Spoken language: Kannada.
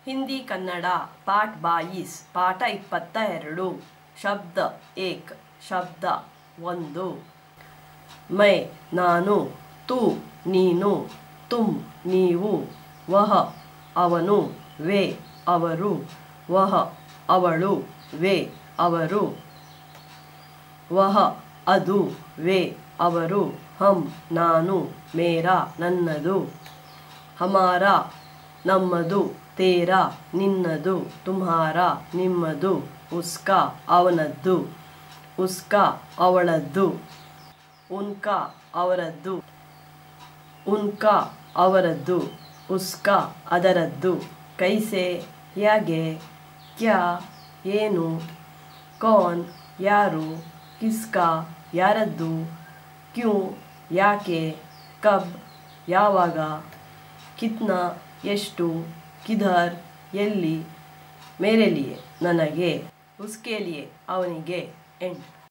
ಹಿಂದಿ ಕನ್ನಡ ಪಾಠ ಬಾಯಿಸ್ ಪಾಠ ಇಪ್ಪತ್ತ ಎರಡು ಶಬ್ದ ಏಕ್ ಶಬ್ದ ಒಂದು ಮೈ ನಾನು ತು ನೀನು ತುಮ್ ನೀವು ವಹ ಅವನು ವೇ ಅವರು ವಹ ಅವಳು ವೇ ಅವರು ವಹ ಅದು ವೇ ಅವರು ಹಮ್ ನಾನು ಮೇರಾ ನನ್ನದು ಹಮಾರ ನಮ್ಮದು ತೇರ ನಿನ್ನದು ತುಮ್ಹಾರ ನಿಮ್ಮದು ಉಸ್ಕಾ ಅವನದ್ದು ಉಸ್ಕಾ ಅವಳದ್ದು ಉನ್ಕಾ ಅವರದ್ದು ಉನ್ಕಾ ಅವರದ್ದು ಉಸ್ಕಾ ಅದರದ್ದು ಕೈಸೆ ಹೇಗೆ ಕ್ಯಾ ಏನು ಕೌನ್ ಯಾರು ಕಿಸ್ಕಾ ಯಾರದ್ದು ಕ್ಯೂ ಯಾಕೆ ಕಬ್ ಯಾವಾಗ ಕಿತ್ನಾ ಎಷ್ಟು ಕಿಧರ್ ಎಲ್ಲಿ ಮೇರೆ ಲಿಯೆ ನನಗೆ ಉಸ್ಕೆ ಲಿಯೆ ಅವನಿಗೆ ಎಂಡ್